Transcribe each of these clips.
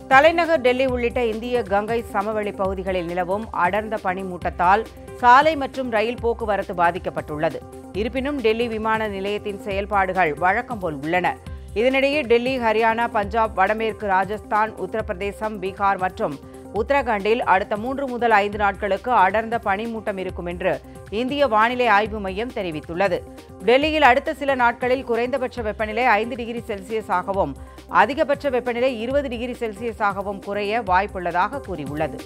தலைநகர் டெல்லி உள்ளிட்ட இந்திய கங்கை சமவெளி பகுதிகளில் நிலவும் அடர்ந்த பனிமூட்டத்தால் சாலை மற்றும் ரயில் போக்குவரத்து பாதிக்கப்பட்டுள்ளது இருப்பினும் டெல்லி விமான நிலையத்தின் செயல்பாடுகள் வழக்கம் போல் உள்ளன இதனிடையே டெல்லி ஹரியானா பஞ்சாப் வடமேற்கு ராஜஸ்தான் உத்தரப்பிரதேசம் பீகார் மற்றும் உத்தரகாண்டில் அடுத்த மூன்று முதல் ஐந்து நாட்களுக்கு அடர்ந்த பனிமூட்டம் இருக்கும் என்று இந்திய வானிலை ஆய்வு மையம் தெரிவித்துள்ளது டெல்லியில் அடுத்த சில நாட்களில் குறைந்தபட்ச வெப்பநிலை ஐந்து டிகிரி செல்சியஸாகவும் அதிகபட்ச வெப்பநிலை இருபது டிகிரி செல்சியஸாகவும் குறைய வாய்ப்புள்ளதாக கூறியுள்ளது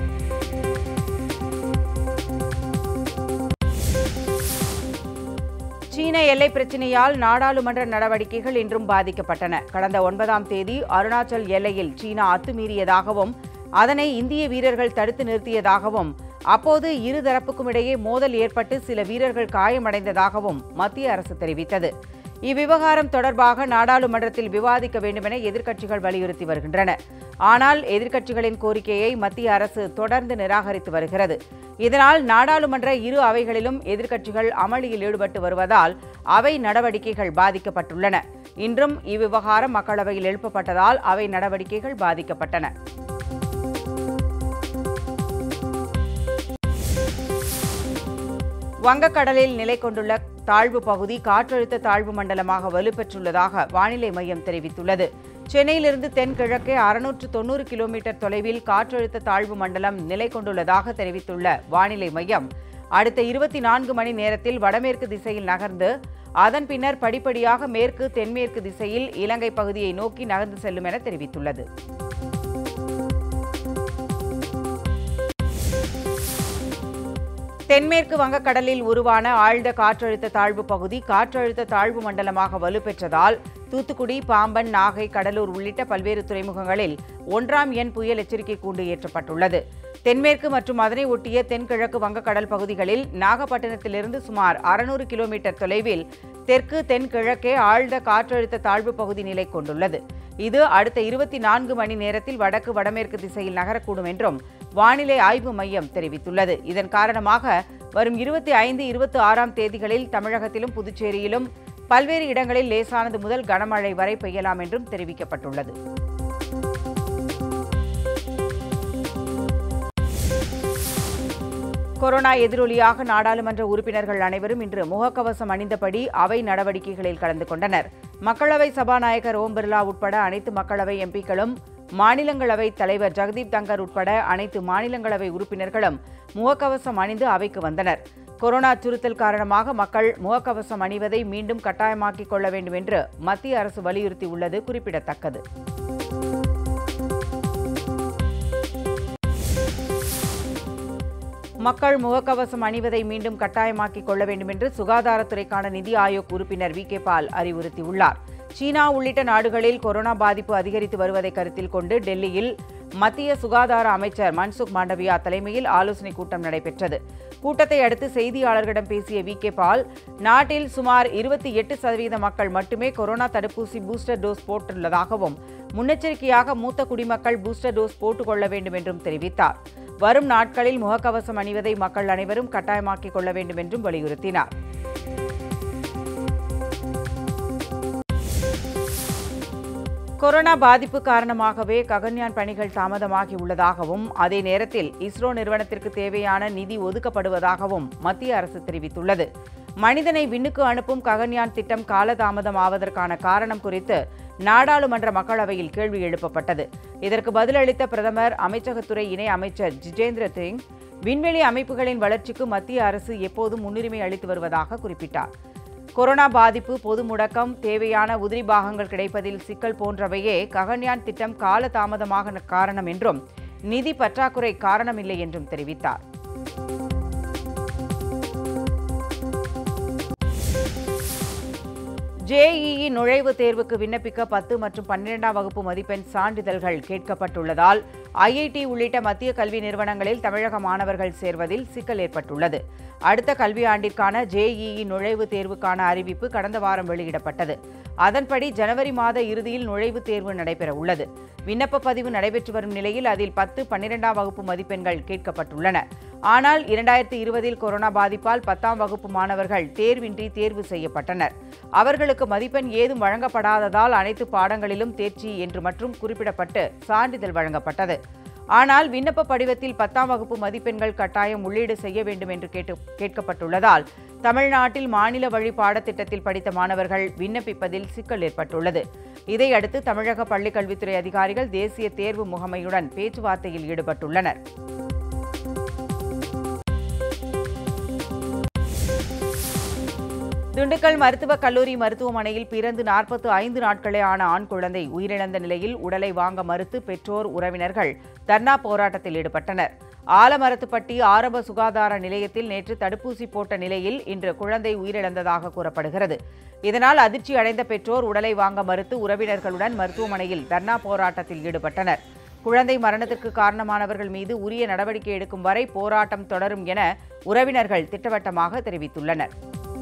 சீன எல்லை பிரச்சினையால் நாடாளுமன்ற நடவடிக்கைகள் இன்றும் பாதிக்கப்பட்டன கடந்த ஒன்பதாம் தேதி அருணாச்சல் எல்லையில் சீனா அத்துமீறியதாகவும் அதனை இந்திய வீரர்கள் தடுத்து நிறுத்தியதாகவும் அப்போது இரு தரப்புக்கும் இடையே மோதல் ஏற்பட்டு சில வீரர்கள் காயமடைந்ததாகவும் மத்திய அரசு தெரிவித்தது இவ்விவகாரம் தொடர்பாக நாடாளுமன்றத்தில் விவாதிக்க வேண்டுமென எதிர்க்கட்சிகள் வலியுறுத்தி வருகின்றன ஆனால் எதிர்க்கட்சிகளின் கோரிக்கையை மத்திய அரசு தொடர்ந்து நிராகரித்து வருகிறது இதனால் நாடாளுமன்ற இரு அவைகளிலும் எதிர்க்கட்சிகள் அமளியில் ஈடுபட்டு வருவதால் அவை நடவடிக்கைகள் பாதிக்கப்பட்டுள்ளன இன்றும் இவ்விவகாரம் மக்களவையில் எழுப்பப்பட்டதால் அவை நடவடிக்கைகள் பாதிக்கப்பட்டன வங்கக்கடலில் நிலை கொண்டுள்ள தாழ்வு பகுதி காற்றழுத்த தாழ்வு மண்டலமாக வலுப்பெற்றுள்ளதாக வானிலை மையம் தெரிவித்துள்ளது சென்னையிலிருந்து தென்கிழக்கே அறுநூற்று தொண்ணூறு கிலோமீட்டர் தொலைவில் காற்றழுத்த தாழ்வு மண்டலம் நிலை கொண்டுள்ளதாக தெரிவித்துள்ள வானிலை மையம் அடுத்த இருபத்தி நான்கு மணி நேரத்தில் வடமேற்கு திசையில் நகர்ந்து அதன் பின்னர் படிப்படியாக மேற்கு தென்மேற்கு திசையில் இலங்கை பகுதியை நோக்கி நகர்ந்து செல்லும் என தெரிவித்துள்ளது தென்மேற்கு வங்கக்கடலில் உருவான ஆழ்ந்த காற்றழுத்த தாழ்வு பகுதி காற்றழுத்த தாழ்வு மண்டலமாக வலுப்பெற்றதால் தூத்துக்குடி பாம்பன் நாகை கடலூர் உள்ளிட்ட பல்வேறு துறைமுகங்களில் ஒன்றாம் எண் புயல் எச்சரிக்கை கூண்டு ஏற்றப்பட்டுள்ளது தென்மேற்கு மற்றும் அதனை ஒட்டிய தென்கிழக்கு வங்கக்கடல் பகுதிகளில் நாகப்பட்டினத்திலிருந்து சுமார் அறுநூறு கிலோமீட்டர் தொலைவில் தெற்கு தென்கிழக்கே ஆழ்ந்த காற்றழுத்த தாழ்வு பகுதி நிலை கொண்டுள்ளது இது அடுத்த இருபத்தி நான்கு மணி நேரத்தில் வடக்கு வடமேற்கு திசையில் நகரக்கூடும் என்றும் வானிலை ஆய்வு மையம் தெரிவித்துள்ளது இதன் காரணமாக வரும் இருபத்தி ஐந்து இருபத்தி ஆறாம் தேதிகளில் தமிழகத்திலும் புதுச்சேரியிலும் பல்வேறு இடங்களில் லேசானது முதல் கனமழை வரை பெய்யலாம் என்றும் தெரிவிக்கப்பட்டுள்ளது கொரோனா எதிரொலியாக நாடாளுமன்ற உறுப்பினர்கள் அனைவரும் இன்று முகக்கவசம் அணிந்தபடி அவை நடவடிக்கைகளில் கலந்து கொண்டனர் மக்களவை சபாநாயகர் ஓம் பிர்லா உட்பட அனைத்து மக்களவை எம்பிக்களும் மாநிலங்களவை தலைவர் ஜெகதீப் தங்கர் உட்பட அனைத்து மாநிலங்களவை உறுப்பினர்களும் முகக்கவசம் அணிந்து அவைக்கு வந்தனர் கொரோனா அச்சுறுத்தல் காரணமாக மக்கள் முகக்கவசம் அணிவதை மீண்டும் கட்டாயமாக்கிக் கொள்ள வேண்டும் என்று மத்திய அரசு வலியுறுத்தியுள்ளது குறிப்பிடத்தக்கது மக்கள் முகக்கவசம் அணிவதை மீண்டும் கட்டாயமாக்கிக் கொள்ள வேண்டும் என்று சுகாதாரத்துறைக்கான நிதி ஆயோக் உறுப்பினர் வி கே பால் அறிவுறுத்தியுள்ளார் சீனா உள்ளிட்ட நாடுகளில் கொரோனா பாதிப்பு அதிகரித்து வருவதை கருத்தில் கொண்டு டெல்லியில் மத்திய சுகாதார அமைச்சர் மன்சுக் மாண்டவியா தலைமையில் ஆலோசனைக் கூட்டம் நடைபெற்றது கூட்டத்தை அடுத்து செய்தியாளர்களிடம் பேசிய வி கே பால் நாட்டில் சுமார் இருபத்தி எட்டு சதவீத மக்கள் மட்டுமே கொரோனா தடுப்பூசி பூஸ்டர் டோஸ் போட்டுள்ளதாகவும் முன்னெச்சரிக்கையாக மூத்த குடிமக்கள் பூஸ்டர் டோஸ் போட்டுக்கொள்ள வேண்டும் என்றும் தெரிவித்தார் வரும் நாட்களில் முகக்கவசம் அணிவதை மக்கள் அனைவரும் கட்டாயமாக்கிக் கொள்ள வேண்டும் என்றும் வலியுறுத்தினார் கொரோனா பாதிப்பு காரணமாகவே ககன்யான் பணிகள் தாமதமாகி உள்ளதாகவும் அதே நேரத்தில் இஸ்ரோ நிறுவனத்திற்கு தேவையான நிதி ஒதுக்கப்படுவதாகவும் மத்திய அரசு தெரிவித்துள்ளது மனிதனை விண்ணுக்கு அனுப்பும் ககன்யான் திட்டம் காலதாமதமாவதற்கான காரணம் குறித்து நாடாளுமன்ற மக்களவையில் கேள்வி எழுப்பப்பட்டது இதற்கு பதிலளித்த பிரதமர் அமைச்சகத்துறை இணை அமைச்சர் ஜிதேந்திர சிங் விண்வெளி அமைப்புகளின் வளர்ச்சிக்கு மத்திய அரசு எப்போதும் முன்னுரிமை அளித்து வருவதாக குறிப்பிட்டார் கொரோனா பாதிப்பு பொது முடக்கம் தேவையான உதிரி பாகங்கள் கிடைப்பதில் சிக்கல் போன்றவையே ககன்யான் திட்டம் காலதாமதமாக காரணம் என்றும் நிதி பற்றாக்குறை காரணமில்லை என்றும் தெரிவித்தார் ஜேஇஇ நுழைவுத் தேர்வுக்கு விண்ணப்பிக்க பத்து மற்றும் பன்னிரெண்டாம் வகுப்பு மதிப்பெண் சான்றிதழ்கள் கேட்கப்பட்டுள்ளதால் ஐஐடி உள்ளிட்ட மத்திய கல்வி நிறுவனங்களில் தமிழக மாணவர்கள் சேர்வதில் சிக்கல் ஏற்பட்டுள்ளது அடுத்த கல்வியாண்டிற்கான ஜேஇஇ நுழைவுத் தேர்வுக்கான அறிவிப்பு கடந்த வாரம் வெளியிடப்பட்டது அதன்படி ஜனவரி மாத இறுதியில் நுழைவுத் தேர்வு நடைபெற உள்ளது விண்ணப்ப பதிவு நடைபெற்று வரும் நிலையில் அதில் பத்து பன்னிரெண்டாம் வகுப்பு மதிப்பெண்கள் கேட்கப்பட்டுள்ளன ஆனால் இரண்டாயிரத்தி இருபதில் கொரோனா பாதிப்பால் பத்தாம் வகுப்பு மாணவர்கள் தேர்வின்றி தேர்வு செய்யப்பட்டனர் அவர்களுக்கு மதிப்பெண் ஏதும் வழங்கப்படாததால் அனைத்து பாடங்களிலும் தேர்ச்சி என்று மற்றும் குறிப்பிடப்பட்டு சான்றிதழ் வழங்கப்பட்டது ஆனால் விண்ணப்ப படிவத்தில் பத்தாம் வகுப்பு மதிப்பெண்கள் கட்டாயம் உள்ளீடு செய்ய வேண்டும் என்று கேட்டு கேட்கப்பட்டுள்ளதால் தமிழ்நாட்டில் மாநில வழி பாடத்திட்டத்தில் படித்த மாணவர்கள் விண்ணப்பிப்பதில் சிக்கல் ஏற்பட்டுள்ளது இதையடுத்து தமிழக பள்ளிக்கல்வித்துறை அதிகாரிகள் தேசிய தேர்வு முகமையுடன் பேச்சுவார்த்தையில் ஈடுபட்டுள்ளனர் திண்டுக்கல் மருத்துவக் கல்லூரி மருத்துவமனையில் பிறந்து நாற்பத்து ஐந்து நாட்களே ஆன ஆண் குழந்தை உயிரிழந்த நிலையில் உடலை வாங்க மறுத்து பெற்றோர் உறவினர்கள் தர்ணா போராட்டத்தில் ஈடுபட்டனர் ஆலமரத்துப்பட்டி ஆரம்ப சுகாதார நிலையத்தில் நேற்று தடுப்பூசி போட்ட நிலையில் இன்று குழந்தை உயிரிழந்ததாக கூறப்படுகிறது இதனால் அதிர்ச்சி அடைந்த பெற்றோர் உடலை வாங்க மறுத்து உறவினர்களுடன் மருத்துவமனையில் தர்ணா போராட்டத்தில் ஈடுபட்டனர் குழந்தை மரணத்திற்கு காரணமானவர்கள் மீது உரிய நடவடிக்கை எடுக்கும் வரை போராட்டம் தொடரும் என உறவினர்கள் திட்டவட்டமாக தெரிவித்துள்ளனர்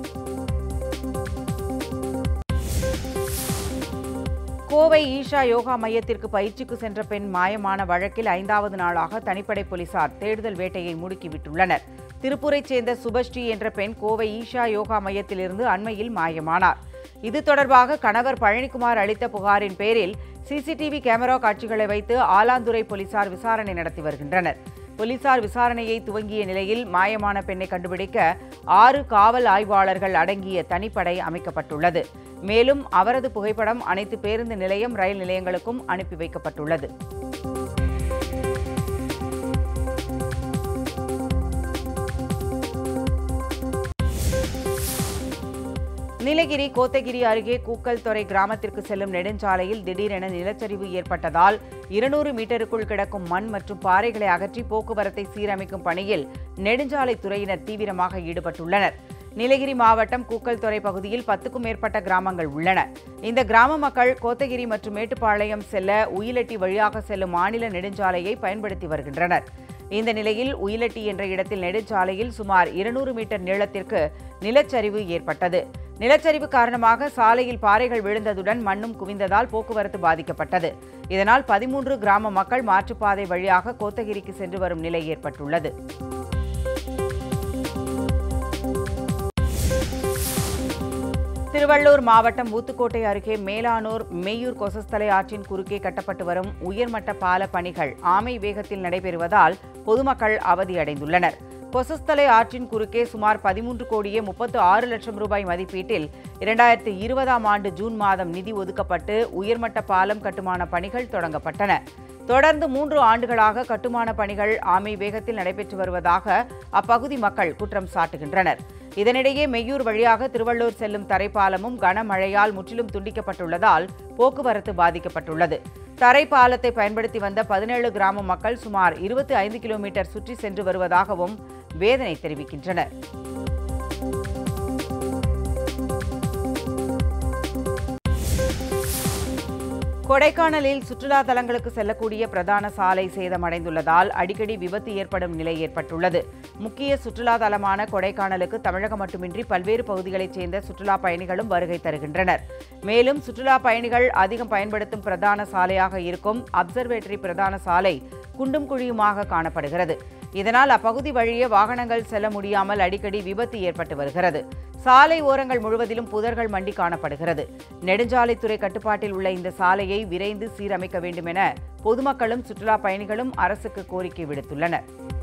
கோவை ஈஷா யோகா மையத்திற்கு பயிற்சிக்கு சென்ற பெண் மாயமான வழக்கில் ஐந்தாவது நாளாக தனிப்படை போலீசார் தேடுதல் வேட்டையை முடுக்கிவிட்டுள்ளனர் திருப்பூரைச் சேர்ந்த சுபஸ்ரீ என்ற பெண் கோவை ஈஷா யோகா மையத்திலிருந்து அண்மையில் மாயமானார் இது தொடர்பாக கணவர் பழனிக்குமார் அளித்த புகாரின் பேரில் சிசிடிவி கேமரா காட்சிகளை வைத்து ஆலாந்துறை போலீசார் விசாரணை நடத்தி வருகின்றனர் போலீசார் விசாரணையை துவங்கிய நிலையில் மாயமான பெண்ணை கண்டுபிடிக்க ஆறு காவல் ஆய்வாளர்கள் அடங்கிய தனிப்படை அமைக்கப்பட்டுள்ளது மேலும் அவரது புகைப்படம் அனைத்து பேருந்து நிலையம் ரயில் நிலையங்களுக்கும் அனுப்பி வைக்கப்பட்டுள்ளது நீலகிரி கோத்தகிரி அருகே கூக்கல்துறை கிராமத்திற்கு செல்லும் நெடுஞ்சாலையில் திடீரென நிலச்சரிவு ஏற்பட்டதால் இருநூறு மீட்டருக்குள் கிடக்கும் மண் மற்றும் பாறைகளை அகற்றி போக்குவரத்தை சீரமைக்கும் பணியில் நெடுஞ்சாலைத்துறையினர் தீவிரமாக ஈடுபட்டுள்ளனர் நீலகிரி மாவட்டம் கூக்கல்துறை பகுதியில் பத்துக்கும் மேற்பட்ட கிராமங்கள் உள்ளன இந்த கிராம மக்கள் கோத்தகிரி மற்றும் மேட்டுப்பாளையம் செல்ல உயிலட்டி வழியாக செல்லும் மாநில நெடுஞ்சாலையை பயன்படுத்தி வருகின்றனர் இந்த நிலையில் உயிலட்டி என்ற இடத்தில் நெடுஞ்சாலையில் சுமார் இருநூறு மீட்டர் நீளத்திற்கு நிலச்சரிவு ஏற்பட்டது நிலச்சரிவு காரணமாக சாலையில் பாறைகள் விழுந்ததுடன் மண்ணும் குவிந்ததால் போக்குவரத்து பாதிக்கப்பட்டது இதனால் பதிமூன்று கிராம மக்கள் மாற்றுப்பாதை வழியாக கோத்தகிரிக்கு சென்று வரும் நிலை ஏற்பட்டுள்ளது திருவள்ளூர் மாவட்டம் ஊத்துக்கோட்டை அருகே மேலானூர் மெய்யூர் கொசஸ்தலை ஆற்றின் குறுக்கே கட்டப்பட்டு வரும் உயர்மட்ட பால பணிகள் ஆமை வேகத்தில் நடைபெறுவதால் பொதுமக்கள் அவதியடைந்துள்ளனர் கொசஸ்தலை ஆற்றின் குறுக்கே சுமார் பதிமூன்று கோடியே முப்பத்து ஆறு லட்சம் ரூபாய் மதிப்பீட்டில் இரண்டாயிரத்தி இருபதாம் ஆண்டு ஜூன் மாதம் நிதி ஒதுக்கப்பட்டு உயர்மட்ட பாலம் கட்டுமான பணிகள் தொடங்கப்பட்டன தொடர்ந்து மூன்று ஆண்டுகளாக கட்டுமான பணிகள் ஆமை வேகத்தில் நடைபெற்று வருவதாக அப்பகுதி மக்கள் குற்றம் சாட்டுகின்றனர் இதனிடையே மெய்யூர் வழியாக திருவள்ளூர் செல்லும் தரைப்பாலமும் கனமழையால் முற்றிலும் துண்டிக்கப்பட்டுள்ளதால் போக்குவரத்து பாதிக்கப்பட்டுள்ளது தரைப்பாலத்தை பயன்படுத்தி வந்த பதினேழு கிராம மக்கள் சுமார் இருபத்தி ஐந்து கிலோமீட்டர் சுற்றி சென்று வருவதாகவும் வேதனை தெரிவிக்கின்றனர் கொடைக்கானலில் சுற்றுலா தலங்களுக்கு செல்லக்கூடிய பிரதான சாலை சேதமடைந்துள்ளதால் அடிக்கடி விபத்து ஏற்படும் நிலை ஏற்பட்டுள்ளது முக்கிய சுற்றுலா தலமான கொடைக்கானலுக்கு தமிழகம் மட்டுமின்றி பல்வேறு பகுதிகளைச் சேர்ந்த சுற்றுலா பயணிகளும் வருகை தருகின்றனர் மேலும் சுற்றுலா பயணிகள் அதிகம் பயன்படுத்தும் பிரதான சாலையாக இருக்கும் அப்சர்வேட்டரி பிரதான சாலை குண்டும் குழியுமாக காணப்படுகிறது இதனால் அப்பகுதி வழியே வாகனங்கள் செல்ல முடியாமல் அடிக்கடி விபத்து ஏற்பட்டு வருகிறது சாலை ஓரங்கள் முழுவதிலும் புதர்கள் மண்டி காணப்படுகிறது நெடுஞ்சாலைத்துறை கட்டுப்பாட்டில் உள்ள இந்த சாலையை விரைந்து சீரமைக்க வேண்டும் என பொதுமக்களும் சுற்றுலா பயணிகளும் அரசுக்கு கோரிக்கை விடுத்துள்ளனர்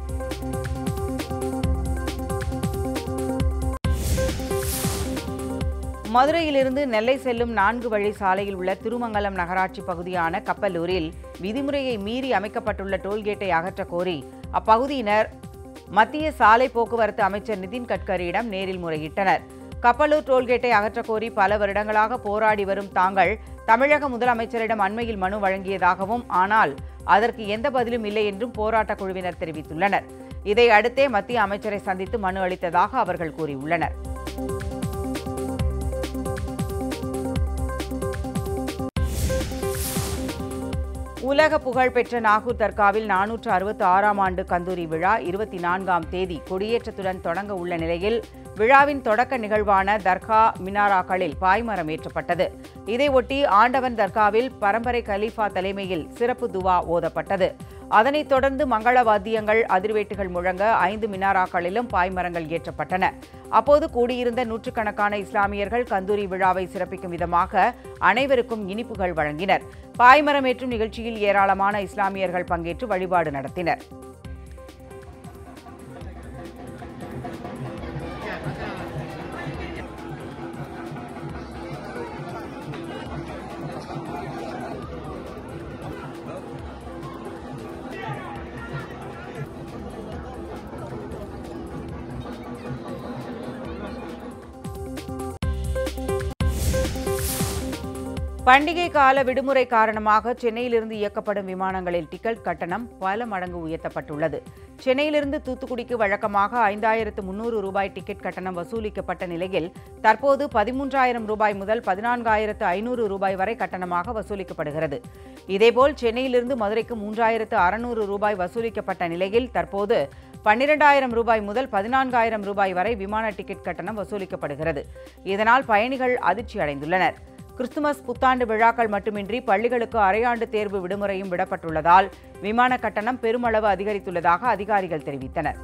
மதுரையிலிருந்து நெல்லை செல்லும் நான்கு வழி சாலையில் உள்ள திருமங்கலம் நகராட்சி பகுதியான கப்பலூரில் விதிமுறையை மீறி அமைக்கப்பட்டுள்ள டோல்கேட்டை அகற்ற கோரி அப்பகுதியினர் மத்திய சாலை போக்குவரத்து அமைச்சர் நிதின் கட்கரியிடம் நேரில் முறையிட்டனர் கப்பலூர் டோல்கேட்டை அகற்றக் கோரி பல வருடங்களாக போராடி வரும் தாங்கள் தமிழக முதலமைச்சரிடம் அண்மையில் மனு வழங்கியதாகவும் ஆனால் அதற்கு எந்த பதிலும் இல்லை என்றும் போராட்டக் குழுவினர் தெரிவித்துள்ளனர் இதை அடுத்தே மத்திய அமைச்சரை சந்தித்து மனு அளித்ததாக அவர்கள் கூறியுள்ளனர் உலக புகழ்பெற்ற நாகூர் தர்காவில் நானூற்று அறுபத்தி ஆறாம் ஆண்டு கந்தூரி விழா இருபத்தி நான்காம் தேதி கொடியேற்றத்துடன் தொடங்க உள்ள நிலையில் விழாவின் தொடக்க நிகழ்வான தர்கா மினாராக்களில் பாய்மரம் ஏற்றப்பட்டது இதையொட்டி ஆண்டவன் தர்காவில் பரம்பரை கலீஃபா தலைமையில் சிறப்பு துவா ஓதப்பட்டது அதனைத் தொடர்ந்து மங்கள வாத்தியங்கள் அதிர்வேட்டுகள் முழங்க ஐந்து மினாராக்களிலும் பாய்மரங்கள் ஏற்றப்பட்டன அப்போது கூடியிருந்த நூற்றுக்கணக்கான இஸ்லாமியர்கள் கந்தூரி விழாவை சிறப்பிக்கும் விதமாக அனைவருக்கும் இனிப்புகள் வழங்கினர் பாய்மரம் ஏற்றும் நிகழ்ச்சியில் ஏராளமான இஸ்லாமியர்கள் பங்கேற்று வழிபாடு நடத்தினர் பண்டிகை கால விடுமுறை காரணமாக சென்னையிலிருந்து இயக்கப்படும் விமானங்களில் டிக்கெட் கட்டணம் பல மடங்கு உயர்த்தப்பட்டுள்ளது சென்னையிலிருந்து தூத்துக்குடிக்கு வழக்கமாக ஐந்தாயிரத்து முன்னூறு ரூபாய் டிக்கெட் கட்டணம் வசூலிக்கப்பட்ட நிலையில் தற்போது பதிமூன்றாயிரம் ரூபாய் முதல் பதினான்காயிரத்து ஐநூறு ரூபாய் வரை கட்டணமாக வசூலிக்கப்படுகிறது இதேபோல் சென்னையிலிருந்து மதுரைக்கு மூன்றாயிரத்து அறுநூறு ரூபாய் வசூலிக்கப்பட்ட நிலையில் தற்போது பன்னிரண்டாயிரம் ரூபாய் முதல் பதினான்காயிரம் ரூபாய் வரை விமான டிக்கெட் கட்டணம் வசூலிக்கப்படுகிறது இதனால் பயணிகள் அதிர்ச்சி அடைந்துள்ளனர் கிறிஸ்துமஸ் புத்தாண்டு விழாக்கள் மட்டுமின்றி பள்ளிகளுக்கு அரையாண்டு தேர்வு விடுமுறையும் விடப்பட்டுள்ளதால் விமான கட்டணம் பெருமளவு அதிகரித்துள்ளதாக அதிகாரிகள் தெரிவித்தனர்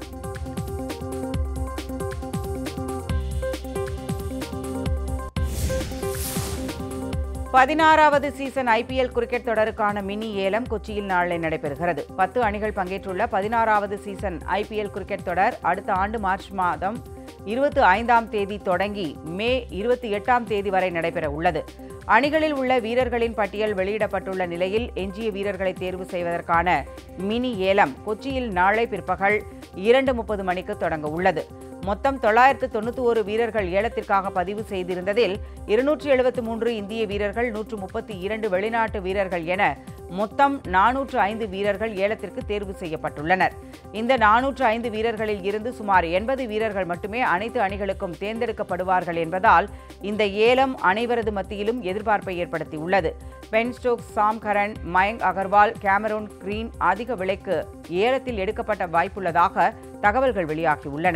பதினாறாவது சீசன் ஐபிஎல் கிரிக்கெட் தொடருக்கான மினி ஏலம் கொச்சியில் நாளை நடைபெறுகிறது பத்து அணிகள் பங்கேற்றுள்ள பதினாறாவது சீசன் ஐபிஎல் கிரிக்கெட் தொடர் அடுத்த ஆண்டு மார்ச் மாதம் இருபத்தி ஐந்தாம் தேதி தொடங்கி மே இருபத்தி எட்டாம் தேதி வரை நடைபெற உள்ளது அணிகளில் உள்ள வீரர்களின் பட்டியல் வெளியிடப்பட்டுள்ள நிலையில் எஞ்சிய வீரர்களை தேர்வு செய்வதற்கான மினி ஏலம் கொச்சியில் நாளை பிற்பகல் இரண்டு முப்பது மணிக்கு தொடங்க உள்ளது மொத்தம் தொள்ளாயிரத்து தொண்ணூற்றி ஒரு வீரர்கள் ஏலத்திற்காக பதிவு செய்திருந்ததில் இருநூற்றி எழுபத்து மூன்று இந்திய வீரர்கள் நூற்று முப்பத்தி இரண்டு வெளிநாட்டு வீரர்கள் என மொத்தம் நானூற்று ஐந்து வீரர்கள் ஏலத்திற்கு தேர்வு செய்யப்பட்டுள்ளனர் இந்த நானூற்று ஐந்து வீரர்களில் இருந்து சுமார் எண்பது வீரர்கள் மட்டுமே அனைத்து அணிகளுக்கும் தேர்ந்தெடுக்கப்படுவார்கள் என்பதால் இந்த ஏலம் அனைவரது மத்தியிலும் எதிர்பார்ப்பை ஏற்படுத்தியுள்ளது Ben Stokes Sam Curran Mayank Agarwal Cameron Green அதிக விலைக்கு ஏலத்தில் எடுக்கப்பட்ட வாய்ப்புள்ளதாக தகவல்கள் வெளியாகியுள்ளன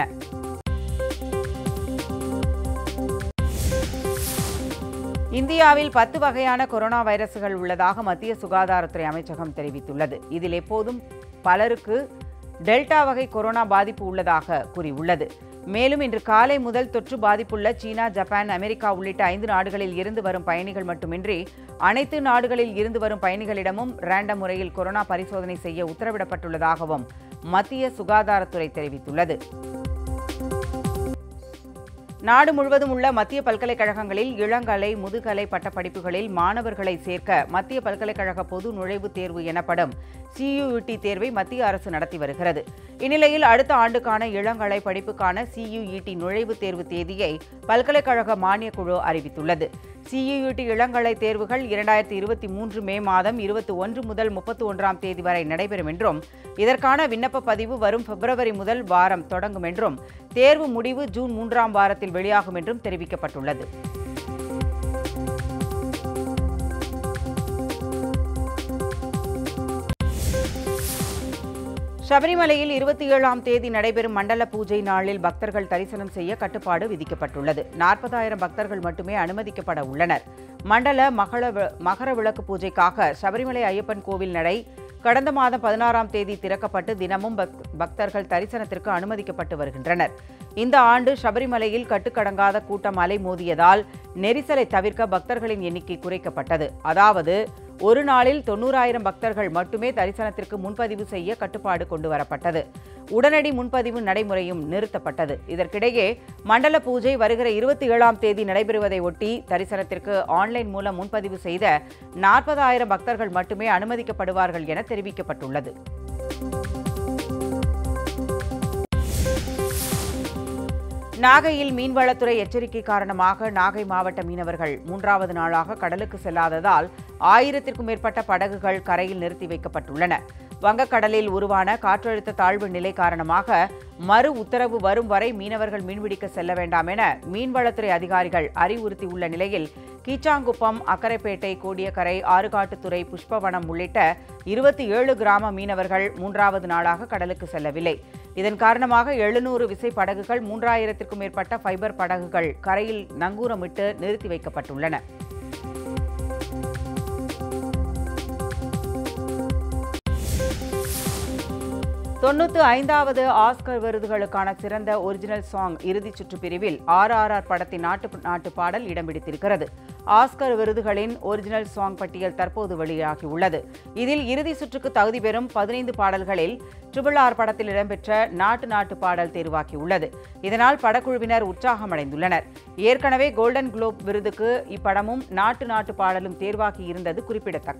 இந்தியாவில் பத்து வகையான கொரோனா வைரசுகள் உள்ளதாக மத்திய சுகாதாரத்துறை அமைச்சகம் தெரிவித்துள்ளது இதில் எப்போதும் பலருக்கு டெல்டா வகை கொரோனா பாதிப்பு உள்ளதாக கூறியுள்ளது மேலும் இன்று காலை முதல் தொற்று பாதிப்புள்ள சீனா ஜப்பான் அமெரிக்கா உள்ளிட்ட ஐந்து நாடுகளில் இருந்து வரும் பயணிகள் மட்டுமின்றி அனைத்து நாடுகளில் இருந்து வரும் பயணிகளிடமும் ரேண்டம் முறையில் கொரோனா பரிசோதனை செய்ய உத்தரவிடப்பட்டுள்ளதாகவும் மத்திய சுகாதாரத்துறை தெரிவித்துள்ளது நாடு முழுவதும் உள்ள மத்திய பல்கலைக்கழகங்களில் இளங்கலை முதுகலை பட்டப்படிப்புகளில் மாணவர்களை சேர்க்க மத்திய பல்கலைக்கழக பொது நுழைவுத் தேர்வு எனப்படும் சியுஇடி தேர்வை மத்திய அரசு நடத்தி வருகிறது இந்நிலையில் அடுத்த ஆண்டுக்கான இளங்கலை படிப்புக்கான சியுஇடி நுழைவுத் தேர்வு தேதியை பல்கலைக்கழக மானியக் குழு அறிவித்துள்ளது சியுஇடி இளங்கலை தேர்வுகள் இரண்டாயிரத்தி இருபத்தி மூன்று மே மாதம் இருபத்தி ஒன்று முதல் முப்பத்தி ஒன்றாம் தேதி வரை நடைபெறும் என்றும் இதற்கான விண்ணப்ப பதிவு வரும் பிப்ரவரி முதல் வாரம் தொடங்கும் என்றும் தேர்வு முடிவு ஜூன் மூன்றாம் வாரத்தில் வெளியாகும் என்றும் தெரிவிக்கப்பட்டுள்ளது சபரிமலையில் இருபத்தி ஏழாம் தேதி நடைபெறும் மண்டல பூஜை நாளில் பக்தர்கள் தரிசனம் செய்ய கட்டுப்பாடு விதிக்கப்பட்டுள்ளது நாற்பதாயிரம் பக்தர்கள் மட்டுமே அனுமதிக்கப்பட உள்ளனர் மண்டல மகள வி- மகர விளக்கு பூஜைக்காக சபரிமலை ஐயப்பன் கோவில் நடை கடந்த மாதம் பதினாறாம் தேதி திறக்கப்பட்டு தினமும் பக்- பக்தர்கள் தரிசனத்திற்கு அனுமதிக்கப்பட்டு வருகின்றனர் இந்த ஆண்டு சபரிமலையில் கட்டுக்கடங்காத கூட்டம் அலைமோதியதால் நெரிசலை தவிர்க்க பக்தர்களின் எண்ணிக்கை குறைக்கப்பட்டது அதாவது ஒரு நாளில் தொண்ணூறாயிரம் பக்தர்கள் மட்டுமே தரிசனத்திற்கு முன்பதிவு செய்ய கட்டுப்பாடு கொண்டு வரப்பட்டது உடனடி முன்பதிவு நடைமுறையும் நிறுத்தப்பட்டது இதற்கிடையே மண்டல பூஜை வருகிற இருபத்தி ஏழாம் தேதி நடைபெறுவதை ஒட்டி தரிசனத்திற்கு ஆன்லைன் மூலம் முன்பதிவு செய்த நாற்பதாயிரம் பக்தர்கள் மட்டுமே அனுமதிக்கப்படுவார்கள் என தெரிவிக்கப்பட்டுள்ளது நாகையில் மீன்வளத்துறை எச்சரிக்கை காரணமாக நாகை மாவட்ட மீனவர்கள் மூன்றாவது நாளாக கடலுக்கு செல்லாததால் ஆயிரத்திற்கும் மேற்பட்ட படகுகள் கரையில் நிறுத்தி வைக்கப்பட்டுள்ளன வங்கக்கடலில் உருவான காற்றழுத்த தாழ்வு நிலை காரணமாக மறு உத்தரவு வரும் வரை மீனவர்கள் மீன்பிடிக்க செல்ல வேண்டாம் என மீன்வளத்துறை அதிகாரிகள் அறிவுறுத்தியுள்ள நிலையில் கீச்சாங்குப்பம் அக்கரைப்பேட்டை கோடியக்கரை ஆறுகாட்டுத்துறை புஷ்பவனம் உள்ளிட்ட இருபத்தி ஏழு கிராம மீனவர்கள் மூன்றாவது நாளாக கடலுக்கு செல்லவில்லை இதன் காரணமாக எழுநூறு விசை படகுகள் மூன்றாயிரத்திற்கும் மேற்பட்ட ஃபைபர் படகுகள் கரையில் நங்கூரமிட்டு நிறுத்தி வைக்கப்பட்டுள்ளன தொண்ணூத்து ஐந்தாவது ஆஸ்கர் விருதுகளுக்கான சிறந்த ஒரிஜினல் சாங் இறுதிச் சுற்று பிரிவில் ஆர்ஆர்ஆர் படத்தின் நாட்டு நாட்டு பாடல் இடம் பிடித்திருக்கிறது ஆஸ்கர் விருதுகளின் ஒரிஜினல் சாங் பட்டியல் தற்போது வெளியாகியுள்ளது இதில் இறுதி சுற்றுக்கு தகுதி பெறும் பதினைந்து பாடல்களில் ட்ரிபிள் ஆர் படத்தில் இடம்பெற்ற நாட்டு நாட்டு பாடல் தேர்வாகியுள்ளது இதனால் படக்குழுவினர் உற்சாகமடைந்துள்ளனர் ஏற்கனவே கோல்டன் குளோப் விருதுக்கு இப்படமும் நாட்டு நாட்டு பாடலும் தேர்வாகி இருந்தது குறிப்பிடத்தக்கது